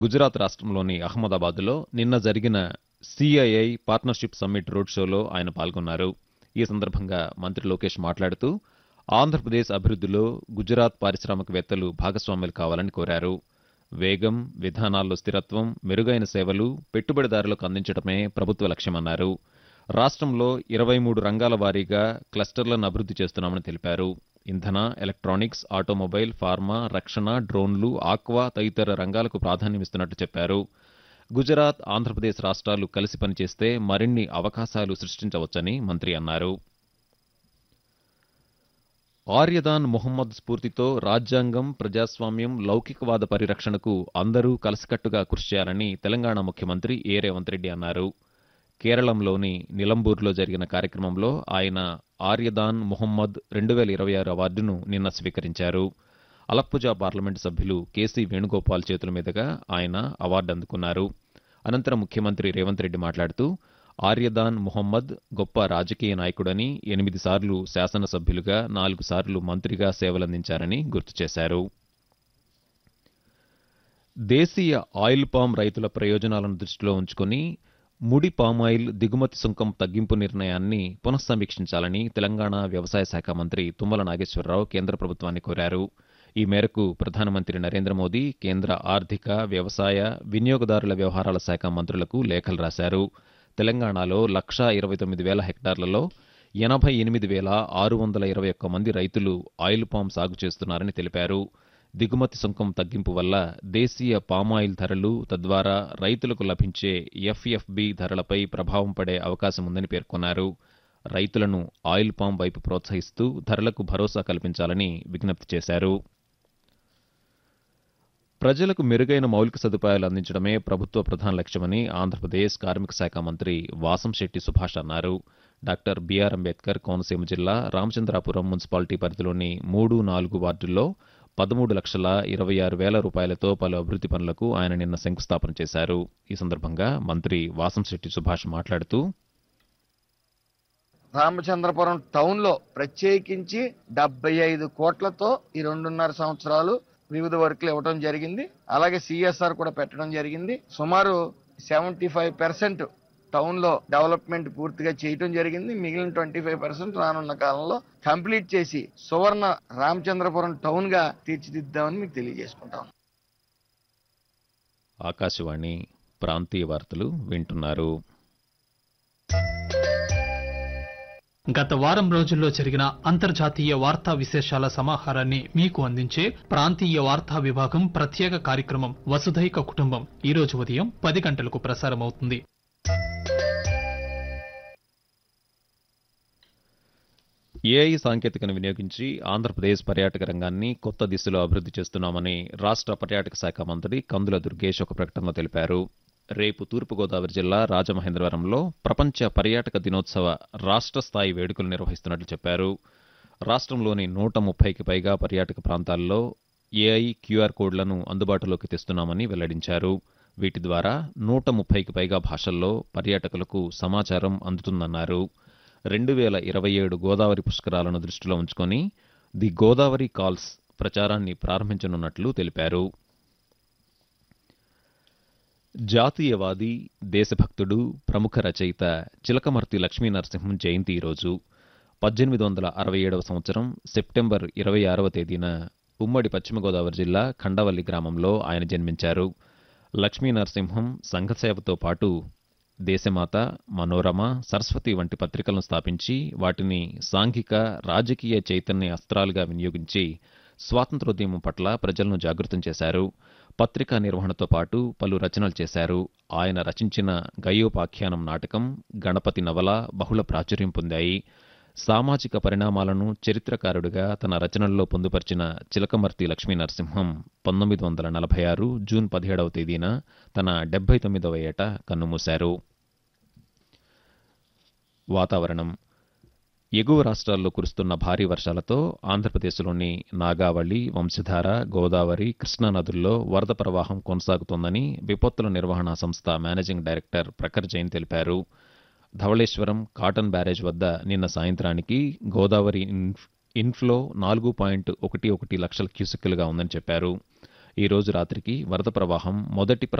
గుజరాత్ రాష్ట్రంలోని అహ్మదాబాద్లో నిన్న జరిగిన సిఐఐ పార్ట్నర్షిప్ సమ్మిట్ రోడ్ షోలో ఆయన పాల్గొన్నారు ఈ సందర్భంగా మంత్రి లోకేష్ మాట్లాడుతూ ఆంధ్రప్రదేశ్ అభివృద్ధిలో గుజరాత్ పారిశ్రామికవేత్తలు భాగస్వాములు కావాలని కోరారు వేగం విధానాల్లో స్థిరత్వం మెరుగైన సేవలు పెట్టుబడిదారులకు అందించడమే ప్రభుత్వ లక్ష్యమన్నారు రాష్ట్రంలో ఇరవై మూడు రంగాల వారీగా క్లస్టర్లను అభివృద్ధి చేస్తున్నామని తెలిపారు ఇంధన ఎలక్ట్రానిక్స్ ఆటోమొబైల్ ఫార్మా రక్షణ డ్రోన్లు ఆక్వా తదితర రంగాలకు ప్రాధాన్యమిస్తున్నట్టు చెప్పారు గుజరాత్ ఆంధ్రప్రదేశ్ రాష్ట్రాలు కలిసి పనిచేస్తే మరిన్ని అవకాశాలు సృష్టించవచ్చని మంత్రి అన్నారు ఆర్యదాన్ మొహమ్మద్ స్ఫూర్తితో రాజ్యాంగం ప్రజాస్వామ్యం లౌకికవాద పరిరక్షణకు అందరూ కలిసికట్టుగా కృషి చేయాలని తెలంగాణ ముఖ్యమంత్రి ఏ రేవంత్ రెడ్డి అన్నారు కేరళంలోని నిలంబూర్లో జరిగిన కార్యక్రమంలో ఆయన ఆర్యదాన్ మొహమ్మద్ రెండు వేల ఇరవై ఆరు అవార్డును నిన్న స్వీకరించారు అలప్పుజా పార్లమెంటు సభ్యులు కేసీ వేణుగోపాల్ చేతుల మీదుగా ఆయన అవార్డు అందుకున్నారు అనంతరం ముఖ్యమంత్రి రేవంత్ రెడ్డి మాట్లాడుతూ ఆర్యదాన్ మొహమ్మద్ గొప్ప రాజకీయ నాయకుడని ఎనిమిది సార్లు శాసనసభ్యులుగా నాలుగు సార్లు మంత్రిగా సేవలందించారని గుర్తు చేశారు దేశీయ ఆయిల్ పామ్ రైతుల ప్రయోజనాలను దృష్టిలో ఉంచుకుని ముడి పామాయిల్ దిగుమతి సుంకం తగ్గింపు నిర్ణయాన్ని పునఃసమీక్షించాలని తెలంగాణ వ్యవసాయ శాఖ మంత్రి తుమ్మల నాగేశ్వరరావు కేంద్ర ప్రభుత్వాన్ని కోరారు ఈ మేరకు ప్రధానమంత్రి నరేంద్ర మోదీ కేంద్ర ఆర్థిక వ్యవసాయ వినియోగదారుల వ్యవహారాల శాఖ మంత్రులకు లేఖలు రాశారు తెలంగాణలో లక్షా ఇరవై తొమ్మిది వేల హెక్టార్లలో ఎనభై ఎనిమిది వేల ఆరు వందల ఇరవై ఒక్క మంది రైతులు ఆయిల్ పామ్ సాగు చేస్తున్నారని తెలిపారు దిగుమతి సుంకం తగ్గింపు వల్ల దేశీయ పామాయిల్ ధరలు తద్వారా రైతులకు లభించే ఎఫ్ఎఫ్బి ధరలపై ప్రభావం పడే అవకాశం ఉందని పేర్కొన్నారు రైతులను ఆయిల్ పామ్ వైపు ప్రోత్సహిస్తూ ధరలకు భరోసా కల్పించాలని విజ్ఞప్తి చేశారు ప్రజలకు మెరుగైన మౌలిక సదుపాయాలు అందించడమే ప్రభుత్వ ప్రధాన లక్ష్యమని ఆంధ్రప్రదేశ్ కార్మిక శాఖ మంత్రి వాసంశెట్టి సుభాష్ అన్నారు డాక్టర్ బిఆర్ అంబేద్కర్ కోనసీమ జిల్లా రామచంద్రాపురం మున్సిపాలిటీ పరిధిలోని మూడు నాలుగు వార్డుల్లో పదమూడు లక్షల ఇరవై ఆరు వేల రూపాయలతో పలు అభివృద్ధి పనులకు ఆయన నిన్న శంకుస్థాపన చేశారు ఈ సందర్భంగా మంత్రి వాసంశెట్టి సుభాష్ మాట్లాడుతూ రామచంద్రపురం టౌన్ లో ప్రత్యేకించి డెబ్బై ఐదు కోట్లతో ఈ రెండున్నర సంవత్సరాలు వివిధ వర్క్లు ఇవ్వడం జరిగింది అలాగే సిఎస్ఆర్ కూడా పెట్టడం జరిగింది సుమారు సెవెంటీ ఫైవ్ పర్సెంట్ టౌన్ లో డెవలప్మెంట్ పూర్తిగా చేయటం జరిగింది మిగిలిన ట్వంటీ ఫైవ్ పర్సెంట్ రానున్న కాలంలో కంప్లీట్ చేసి సువర్ణ రామచంద్రపురం టౌన్ గా తీర్చిదిద్దామని మీకు తెలియజేసుకుంటాం ఆకాశవాణి ప్రాంతీయ వార్తలు వింటున్నారు గత వారం రోజుల్లో జరిగిన అంతర్జాతీయ వార్తా విశేషాల సమాహారాన్ని మీకు అందించే ప్రాంతీయ వార్తా విభాగం ప్రత్యేక కార్యక్రమం వసుధైక కుటుంబం ఈ రోజు ఉదయం పది గంటలకు ప్రసారమవుతుంది ఏఐ సాంకేతికను వినియోగించి ఆంధ్రప్రదేశ్ పర్యాటక రంగాన్ని కొత్త దిశలో అభివృద్ధి చేస్తున్నామని రాష్ట్ర పర్యాటక శాఖ మంత్రి కందుల దుర్గేష్ ఒక ప్రకటనలో తెలిపారు రేపు తూర్పుగోదావరి జిల్లా రాజమహేంద్రవరంలో ప్రపంచ పర్యాటక దినోత్సవ రాష్ట్ర స్థాయి వేడుకలు నిర్వహిస్తున్నట్లు చెప్పారు రాష్ట్రంలోని నూట ముప్పైకి పైగా పర్యాటక ప్రాంతాల్లో ఏఐ క్యూఆర్ కోడ్లను అందుబాటులోకి తెస్తున్నామని వెల్లడించారు వీటి ద్వారా నూట ముప్పైకి పైగా భాషల్లో పర్యాటకులకు సమాచారం అందుతుందన్నారు రెండు వేల ఇరవై ఏడు గోదావరి పుష్కరాలను దృష్టిలో ఉంచుకొని ది గోదావరి కాల్స్ ప్రచారాన్ని ప్రారంభించనున్నట్లు తెలిపారు జాతీయవాది దేశభక్తుడు ప్రముఖ రచయిత చిలకమర్తి లక్ష్మీ నరసింహం జయంతి ఈరోజు పద్దెనిమిది వందల అరవై ఏడవ సంవత్సరం సెప్టెంబర్ ఇరవై ఆరవ తేదీన ఉమ్మడి పశ్చిమ గోదావరి జిల్లా ఖండవల్లి గ్రామంలో ఆయన జన్మించారు లక్ష్మీ నరసింహం సంఘసేవతో పాటు దేశమాత మనోరమ సరస్వతి వంటి పత్రికలను స్థాపించి వాటిని సాంఘిక రాజకీయ చైతన్య అస్త్రాలుగా వినియోగించి స్వాతంత్రోద్యమం పట్ల ప్రజలను జాగృతం చేశారు పత్రికా నిర్వహణతో పాటు పలు రచనలు చేశారు ఆయన రచించిన గయోపాఖ్యానం నాటకం గణపతి నవల బహుళ ప్రాచుర్యం పొందాయి సామాజిక పరిణామాలను చరిత్రకారుడిగా తన రచనల్లో పొందుపరిచిన చిలకమర్తి లక్ష్మీ నరసింహం పంతొమ్మిది వందల నలభై ఆరు జూన్ పదిహేడవ తేదీన తన డెబ్బై తొమ్మిదవ ఏట కన్నుమూశారు వాతావరణం ఎగువ రాష్ట్రాల్లో కురుస్తున్న భారీ వర్షాలతో ఆంధ్రప్రదేశ్లోని నాగావళి వంశధార గోదావరి కృష్ణా నదుల్లో వరద ప్రవాహం కొనసాగుతోందని విపత్తుల నిర్వహణ సంస్థ మేనేజింగ్ డైరెక్టర్ ప్రఖర్ జైన్ తెలిపారు ధవళేశ్వరం కాటన్ బ్యారేజ్ వద్ద నిన్న సాయంత్రానికి గోదావరి ఇన్ఫ్- ఇన్ఫ్లో నాలుగు పాయింట్ ఒకటి ఒకటి లక్షల క్యూసెక్కులుగా ఉందని చెప్పారు ఈ రోజు రాత్రికి వరద ప్రవాహం మొదటి